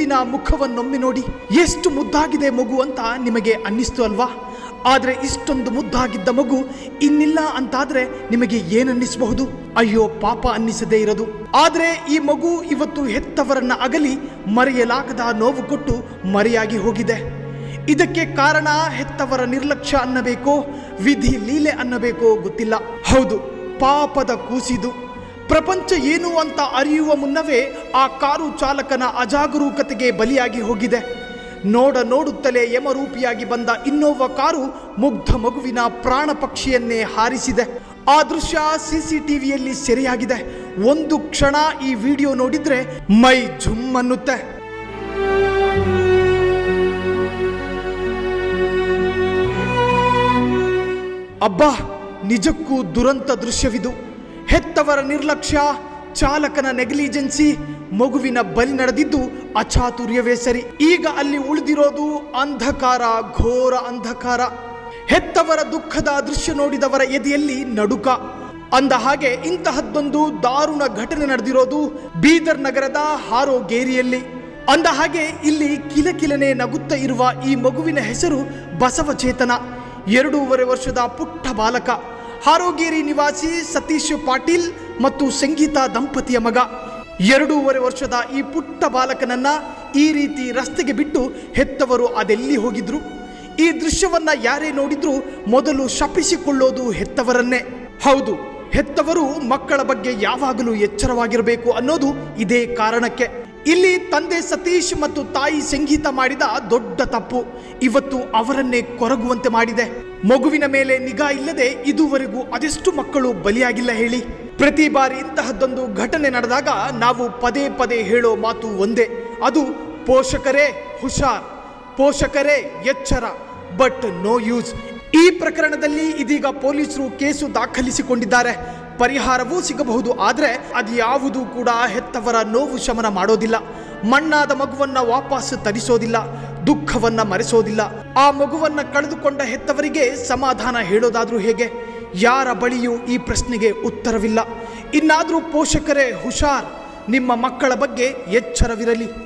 ಮಗುವಿನ ಮುಖವನ್ನೊಮ್ಮೆ ನೋಡಿ ಎಷ್ಟು ಮುದ್ದಾಗಿದೆ ಮಗು ಅಂತ ನಿಮಗೆ ಅನ್ನಿಸ್ತು ಅಲ್ವಾ ಆದರೆ ಇಷ್ಟೊಂದು ಮುದ್ದಾಗಿದ್ದ ಮಗು ಇನ್ನಿಲ್ಲ ಅಂತಾದ್ರೆ ನಿಮಗೆ ಏನನ್ನಿಸಬಹುದು ಅಯ್ಯೋ ಪಾಪ ಅನ್ನಿಸದೇ ಇರದು ಆದರೆ ಈ ಮಗು ಇವತ್ತು ಹೆತ್ತವರನ್ನ ಅಗಲಿ ಮರೆಯಲಾಗದ ನೋವು ಕೊಟ್ಟು ಮರೆಯಾಗಿ ಹೋಗಿದೆ ಇದಕ್ಕೆ ಕಾರಣ ಹೆತ್ತವರ ನಿರ್ಲಕ್ಷ್ಯ ಅನ್ನಬೇಕೋ ವಿಧಿ ಲೀಲೆ ಅನ್ನಬೇಕೋ ಗೊತ್ತಿಲ್ಲ ಹೌದು ಪಾಪದ ಕೂಸಿದು ಪ್ರಪಂಚ ಏನು ಅಂತ ಅರಿಯುವ ಮುನ್ನವೇ ಆ ಕಾರು ಚಾಲಕನ ಅಜಾಗರೂಕತೆಗೆ ಬಲಿಯಾಗಿ ಹೋಗಿದೆ ನೋಡ ನೋಡುತ್ತಲೇ ಯಮರೂಪಿಯಾಗಿ ಬಂದ ಇನ್ನೋವ ಕಾರು ಮುಗ್ಧ ಮಗುವಿನ ಪ್ರಾಣ ಪಕ್ಷಿಯನ್ನೇ ಹಾರಿಸಿದೆ ಆ ದೃಶ್ಯ ಸಿಸಿಟಿವಿಯಲ್ಲಿ ಸೆರೆಯಾಗಿದೆ ಒಂದು ಕ್ಷಣ ಈ ವಿಡಿಯೋ ನೋಡಿದ್ರೆ ಮೈ ಝುಮ್ ಅನ್ನುತ್ತೆ ಅಬ್ಬಾ ನಿಜಕ್ಕೂ ದುರಂತ ದೃಶ್ಯವಿದು ಹೆತ್ತವರ ನಿರ್ಲಕ್ಷ್ಯ ಚಾಲಕನ ನೆಗ್ಲಿಜೆನ್ಸಿ ಮಗುವಿನ ಬಲಿ ನಡೆದಿದ್ದು ಅಚಾತುರ್ಯವೇ ಸರಿ ಈಗ ಅಲ್ಲಿ ಉಳಿದಿರೋದು ಅಂಧಕಾರ ಘೋರ ಅಂಧಕಾರ ಹೆತ್ತವರ ದುಃಖದ ದೃಶ್ಯ ನೋಡಿದವರ ಎದೆಯಲ್ಲಿ ನಡುಕ ಅಂದ ಹಾಗೆ ಇಂತಹದ್ದೊಂದು ದಾರುಣ ಘಟನೆ ನಡೆದಿರೋದು ಬೀದರ್ ನಗರದ ಹಾರೋಗೇರಿಯಲ್ಲಿ ಅಂದ ಹಾಗೆ ಇಲ್ಲಿ ಕಿಲಕಿಲನೆ ನಗುತ್ತಾ ಇರುವ ಈ ಮಗುವಿನ ಹೆಸರು ಬಸವಚೇತನ ಎರಡೂವರೆ ವರ್ಷದ ಪುಟ್ಟ ಬಾಲಕ ಹಾರೋಗೇರಿ ನಿವಾಸಿ ಸತೀಶ್ ಪಾಟೀಲ್ ಮತ್ತು ಸಂಗೀತಾ ದಂಪತಿಯ ಮಗ ಎರಡೂವರೆ ವರ್ಷದ ಈ ಪುಟ್ಟ ಬಾಲಕನನ್ನ ಈ ರೀತಿ ರಸ್ತೆಗೆ ಬಿಟ್ಟು ಹೆತ್ತವರು ಅದೆಲ್ಲಿ ಹೋಗಿದ್ರು ಈ ದೃಶ್ಯವನ್ನ ಯಾರೇ ನೋಡಿದ್ರೂ ಮೊದಲು ಶಪಿಸಿಕೊಳ್ಳೋದು ಹೆತ್ತವರನ್ನೇ ಹೌದು ಹೆತ್ತವರು ಮಕ್ಕಳ ಬಗ್ಗೆ ಯಾವಾಗಲೂ ಎಚ್ಚರವಾಗಿರಬೇಕು ಅನ್ನೋದು ಇದೇ ಕಾರಣಕ್ಕೆ ಇಲ್ಲಿ ತಂದೆ ಸತೀಶ್ ಮತ್ತು ತಾಯಿ ಸಂಗೀತ ಮಾಡಿದ ದೊಡ್ಡ ತಪ್ಪು ಇವತ್ತು ಅವರನ್ನೇ ಕೊರಗುವಂತೆ ಮಾಡಿದೆ ಮಗುವಿನ ಮೇಲೆ ನಿಗಾ ಇಲ್ಲದೆ ಇದುವರೆಗೂ ಅದೆಷ್ಟು ಮಕ್ಕಳು ಬಲಿಯಾಗಿಲ್ಲ ಹೇಳಿ ಪ್ರತಿ ಬಾರಿ ಇಂತಹದ್ದೊಂದು ಘಟನೆ ನಡೆದಾಗ ನಾವು ಪದೇ ಪದೇ ಹೇಳೋ ಮಾತು ಒಂದೇ ಅದು ಪೋಷಕರೇ ಹುಷಾರ್ ಪೋಷಕರೇ ಎಚ್ಚರ ಬಟ್ ನೋ ಯೂಸ್ ಈ ಪ್ರಕರಣದಲ್ಲಿ ಇದೀಗ ಪೊಲೀಸರು ಕೇಸು ದಾಖಲಿಸಿಕೊಂಡಿದ್ದಾರೆ ಪರಿಹಾರವೂ ಸಿಗಬಹುದು ಆದರೆ ಅದ್ಯಾವುದೂ ಕೂಡ ಹೆತ್ತವರ ನೋವು ಶಮನ ಮಾಡೋದಿಲ್ಲ ಮಣ್ಣಾದ ಮಗುವನ್ನ ವಾಪಸ್ ತರಿಸೋದಿಲ್ಲ ದುಃಖವನ್ನ ಮರೆಸೋದಿಲ್ಲ ಆ ಮಗುವನ್ನ ಕಳೆದುಕೊಂಡ ಹೆತ್ತವರಿಗೆ ಸಮಾಧಾನ ಹೇಳೋದಾದ್ರೂ ಹೇಗೆ ಯಾರ ಬಳಿಯೂ ಈ ಪ್ರಶ್ನೆಗೆ ಉತ್ತರವಿಲ್ಲ ಇನ್ನಾದರೂ ಪೋಷಕರೇ ಹುಷಾರ್ ನಿಮ್ಮ ಮಕ್ಕಳ ಬಗ್ಗೆ ಎಚ್ಚರವಿರಲಿ